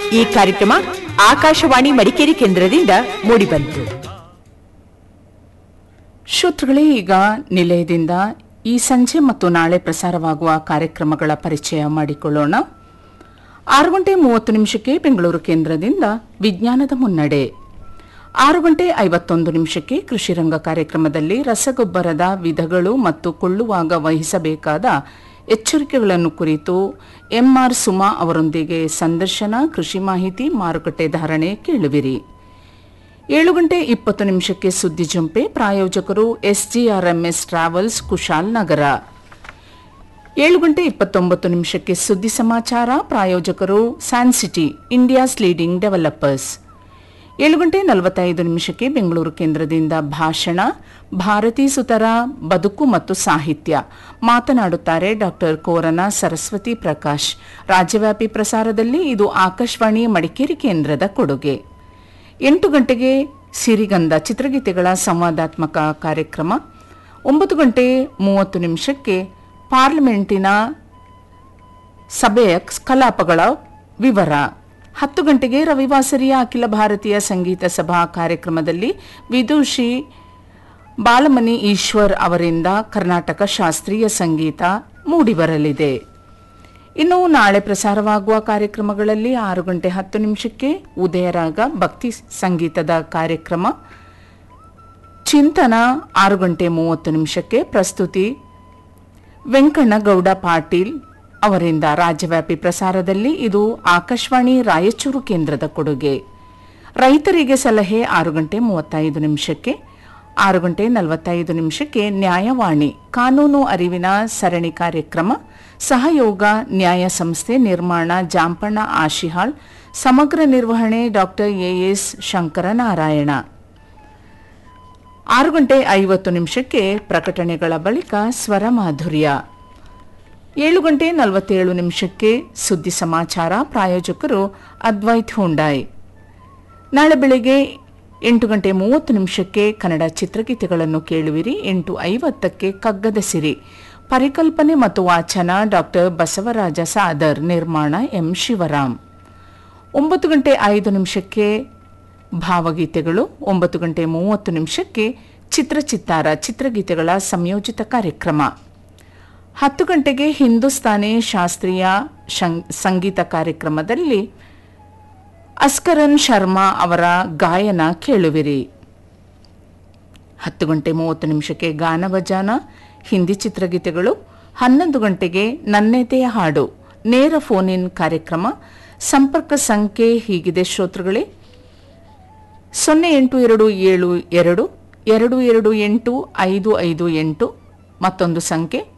ಈ ಕಾರ್ಯಕ್ರಮ ಆಕಾಶವಾಣಿ ಮಡಿಕೇರಿ ಕೇಂದ್ರದಿಂದ ಮೂಡಿಬಂತು ಶ್ರೋತೃಗಳೇ ಈಗ ನಿಲಯದಿಂದ ಈ ಸಂಜೆ ಮತ್ತು ನಾಳೆ ಪ್ರಸಾರವಾಗುವ ಕಾರ್ಯಕ್ರಮಗಳ ಪರಿಚಯ ಮಾಡಿಕೊಳ್ಳೋಣ ಆರು ಗಂಟೆ ಮೂವತ್ತು ನಿಮಿಷಕ್ಕೆ ಬೆಂಗಳೂರು ಕೇಂದ್ರದಿಂದ ವಿಜ್ಞಾನದ ಮುನ್ನಡೆ ಆರು ಗಂಟೆ ಐವತ್ತೊಂದು ನಿಮಿಷಕ್ಕೆ ಕೃಷಿ ರಂಗ ಕಾರ್ಯಕ್ರಮದಲ್ಲಿ ರಸಗೊಬ್ಬರದ ವಿಧಗಳು ಮತ್ತು ಕೊಳ್ಳುವಾಗ ವಹಿಸಬೇಕಾದ ಎಚ್ಚರಿಕೆಗಳನ್ನು ಕುರಿತು ಎಂಆರ್ ಸುಮಾ ಅವರೊಂದಿಗೆ ಸಂದರ್ಶನ ಕೃಷಿ ಮಾಹಿತಿ ಮಾರುಕಟ್ಟೆ ಧಾರಣೆ ಕೇಳುವಿರಿ ಏಳು ಗಂಟೆ ಇಪ್ಪತ್ತು ನಿಮಿಷಕ್ಕೆ ಸುದ್ದಿ ಜಂಪೆ ಪ್ರಾಯೋಜಕರು ಎಸ್ಜಿಆರ್ಎಂಎಸ್ ಟ್ರಾವೆಲ್ಸ್ ಕುಶಾಲ್ ನಗರ ಏಳು ಗಂಟೆ ಇಪ್ಪತ್ತೊಂಬತ್ತು ನಿಮಿಷಕ್ಕೆ ಸುದ್ದಿ ಸಮಾಚಾರ ಪ್ರಾಯೋಜಕರು ಸ್ಯಾನ್ಸಿಟಿ ಇಂಡಿಯಾಸ್ ಲೀಡಿಂಗ್ ಡೆವಲಪರ್ಸ್ ಏಳು ಗಂಟೆ ನಲವತ್ತೈದು ನಿಮಿಷಕ್ಕೆ ಬೆಂಗಳೂರು ಕೇಂದ್ರದಿಂದ ಭಾಷಣ ಭಾರತೀ ಸುತರ ಬದುಕು ಮತ್ತು ಸಾಹಿತ್ಯ ಮಾತನಾಡುತ್ತಾರೆ ಡಾಕ್ಟರ್ ಕೋರನ ಸರಸ್ವತಿ ಪ್ರಕಾಶ್ ರಾಜ್ಯವ್ಯಾಪಿ ಪ್ರಸಾರದಲ್ಲಿ ಇದು ಆಕಾಶವಾಣಿ ಮಡಿಕೇರಿ ಕೇಂದ್ರದ ಕೊಡುಗೆ ಎಂಟು ಗಂಟೆಗೆ ಸಿರಿಗಂಧ ಚಿತ್ರಗೀತೆಗಳ ಸಂವಾದಾತ್ಮಕ ಕಾರ್ಯಕ್ರಮ ಒಂಬತ್ತು ಗಂಟೆ ಮೂವತ್ತು ನಿಮಿಷಕ್ಕೆ ಪಾರ್ಲಿಮೆಂಟಿನ ಸಭೆಯ ಕಲಾಪಗಳ ವಿವರ ಹತ್ತು ಗಂಟೆಗೆ ರವಿವಾಸರಿಯ ಅಖಿಲ ಭಾರತೀಯ ಸಂಗೀತ ಸಭಾ ಕಾರ್ಯಕ್ರಮದಲ್ಲಿ ವಿದೂಷಿ ಬಾಲಮಣಿ ಈಶ್ವರ್ ಅವರಿಂದ ಕರ್ನಾಟಕ ಶಾಸ್ತ್ರೀಯ ಸಂಗೀತ ಮೂಡಿಬರಲಿದೆ ಇನ್ನು ನಾಳೆ ಪ್ರಸಾರವಾಗುವ ಕಾರ್ಯಕ್ರಮಗಳಲ್ಲಿ ಆರು ಗಂಟೆ ಹತ್ತು ನಿಮಿಷಕ್ಕೆ ಉದಯರಾಗ ಭಕ್ತಿ ಸಂಗೀತದ ಕಾರ್ಯಕ್ರಮ ಚಿಂತನ ಆರು ಗಂಟೆ ಮೂವತ್ತು ನಿಮಿಷಕ್ಕೆ ಪ್ರಸ್ತುತಿ ವೆಂಕಣ್ಣಗೌಡ ಪಾಟೀಲ್ ಅವರಿಂದ ರಾಜ್ಯವ್ಯಾಪಿ ಪ್ರಸಾರದಲ್ಲಿ ಇದು ಆಕಾಶವಾಣಿ ರಾಯಚೂರು ಕೇಂದ್ರದ ಕೊಡುಗೆ ರೈತರಿಗೆ ಸಲಹೆ ಆರು ಗಂಟೆ ಮೂವತ್ತೈದು ನಿಮಿಷಕ್ಕೆ ಆರು ಗಂಟೆ ನಲವತ್ತೈದು ನಿಮಿಷಕ್ಕೆ ನ್ಯಾಯವಾಣಿ ಕಾನೂನು ಅರಿವಿನ ಸರಣಿ ಕಾರ್ಯಕ್ರಮ ಸಹಯೋಗ ನ್ಯಾಯ ಸಂಸ್ಥೆ ನಿರ್ಮಾಣ ಜಾಂಪಣ್ಣ ಆಶಿಹಾಳ್ ಸಮಗ್ರ ನಿರ್ವಹಣೆ ಡಾಕ್ಟರ್ ಎಎಸ್ ಶಂಕರನಾರಾಯಣ ಆರು ಗಂಟೆ ಐವತ್ತು ನಿಮಿಷಕ್ಕೆ ಪ್ರಕಟಣೆಗಳ ಬಳಿಕ ಸ್ವರ ಮಾಧುರ್ಯ ಏಳು ಗಂಟೆ ನಲವತ್ತೇಳು ನಿಮಿಷಕ್ಕೆ ಸುದ್ದಿ ಸಮಾಚಾರ ಪ್ರಾಯೋಜಕರು ಅದ್ವೈತ್ ಹುಂಡಾಯ್ ನಾಳೆ ಬೆಳಗ್ಗೆ ಎಂಟು ಗಂಟೆ ಮೂವತ್ತು ನಿಮಿಷಕ್ಕೆ ಕನ್ನಡ ಚಿತ್ರಗೀತೆಗಳನ್ನು ಕೇಳುವಿರಿ ಎಂಟು ಐವತ್ತಕ್ಕೆ ಕಗ್ಗದ ಸಿರಿ ಪರಿಕಲ್ಪನೆ ಮತ್ತು ವಾಚನ ಡಾಕ್ಟರ್ ಬಸವರಾಜ ಸಾದರ್ ನಿರ್ಮಾಣ ಎಂ ಶಿವರಾಮ್ ಒಂಬತ್ತು ಗಂಟೆ ಐದು ನಿಮಿಷಕ್ಕೆ ಭಾವಗೀತೆಗಳು ಒಂಬತ್ತು ಗಂಟೆ ಮೂವತ್ತು ನಿಮಿಷಕ್ಕೆ ಚಿತ್ರಚಿತ್ತಾರ ಚಿತ್ರಗೀತೆಗಳ ಸಂಯೋಜಿತ ಕಾರ್ಯಕ್ರಮ ಹತ್ತು ಗಂಟೆಗೆ ಹಿಂದೂಸ್ತಾನಿ ಶಾಸ್ತ್ರೀಯ ಶಂ- ಸಂಗೀತ ಕಾರ್ಯಕ್ರಮದಲ್ಲಿ ಅಸ್ಕರನ್ ಶರ್ಮಾ ಅವರ ಗಾಯನ ಕೇಳುವಿರಿ ಹತ್ತು ಗಂಟೆ ಮೂವತ್ತು ನಿಮಿಷಕ್ಕೆ ಗಾನಭಜಾನ ಹಿಂದಿ ಚಿತ್ರಗೀತೆಗಳು ಹನ್ನೊಂದು ಗಂಟೆಗೆ ನನ್ನೆದೆಯ ಹಾಡು ನೇರ ಫೋನ್ ಇನ್ ಕಾರ್ಯಕ್ರಮ ಸಂಪರ್ಕ ಸಂಖ್ಯೆ ಹೀಗಿದೆ ಶ್ರೋತೃಗಳೇ ಸೊನ್ನೆ ಎಂಟು ಎರಡು ಏಳು ಎರಡು ಎರಡು ಎರಡು ಎಂಟು ಐದು ಐದು ಎಂಟು ಮತ್ತೊಂದು ಸಂಖ್ಯೆ